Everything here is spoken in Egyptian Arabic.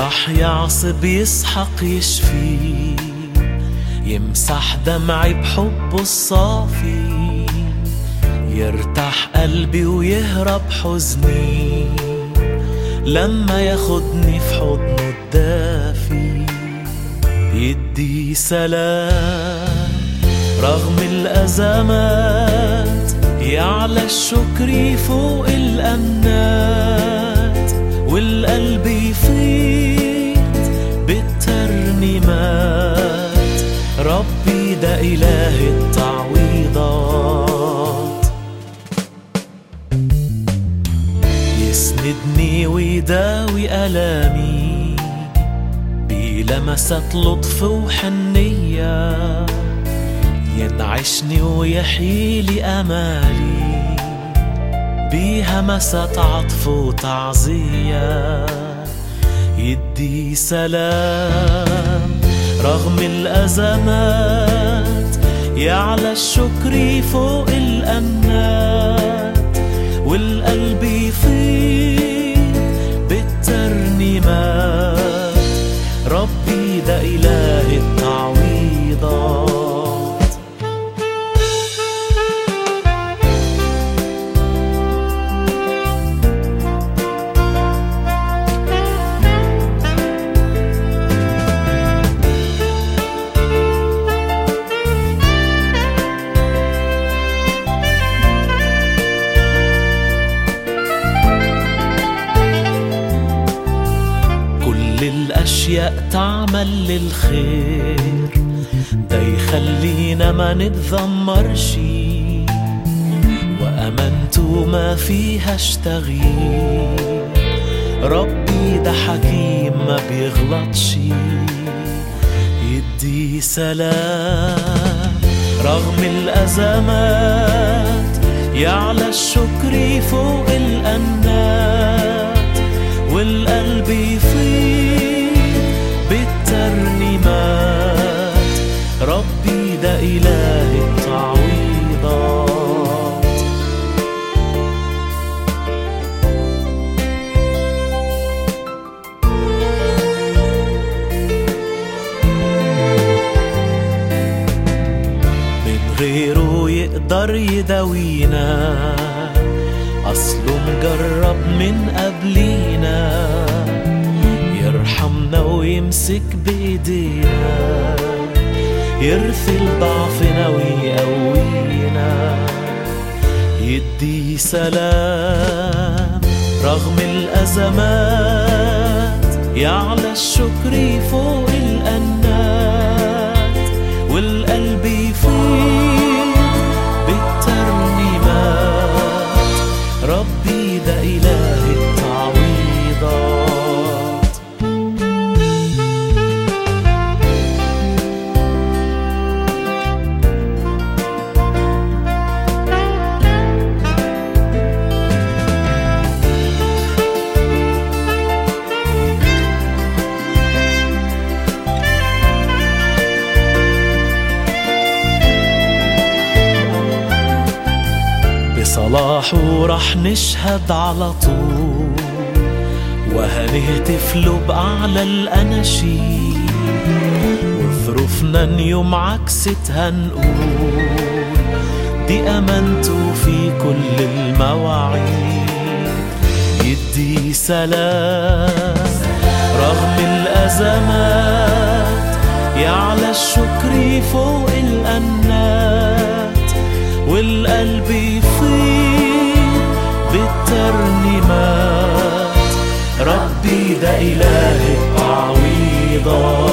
راح يعصب يسحق يشفي يمسح دمعي بحبه الصافي يرتاح قلبي ويهرب حزني لما ياخدني في حضنه الدافي يدي سلام رغم الأزمات يعلى الشكر فوق الأمنات والقلب يفيض بالترنيمات ربي ده إله التعويضات يسندني ويداوي ألامي بلمسة لطف وحنية ينعشني ويحيلي أمالي بهمسة عطف وتعزية يدي سلام رغم الأزمات يعلى الشكر فوق الأمنات والقلب يفيض بالترنيمات ربي ده إله التعويضات كل الأشياء تعمل للخير ده يخلينا ما نتذمرش وأمنت ما فيهاش تغيير ربي ده حكيم ما بيغلطش يدي سلام رغم الأزمات يعلى الشكر فوق الأنات والقلب يفيض بالترنيمات ربي ده إله التعويضات من غيره يقدر يداوينا أصله مجرب من قبلينا يرحمنا ويمسك بإيدينا يرثي ضعفنا ويقوينا يدي سلام رغم الأزمات يعلى الشكر فوق الأنات والقلب يفيض بالترنيمات ربي ده إله التعويضات بصلاحه رح نشهد على طول وهنهتف له بأعلى الأناشيد وظروفنا نيوم عكست هنقول دي أمانته في كل المواعيد يدي سلام رغم الأزمات يعلى الشكر فوق الأنات والقلب يفيض بالترنيمات ربي ده إله التعويضات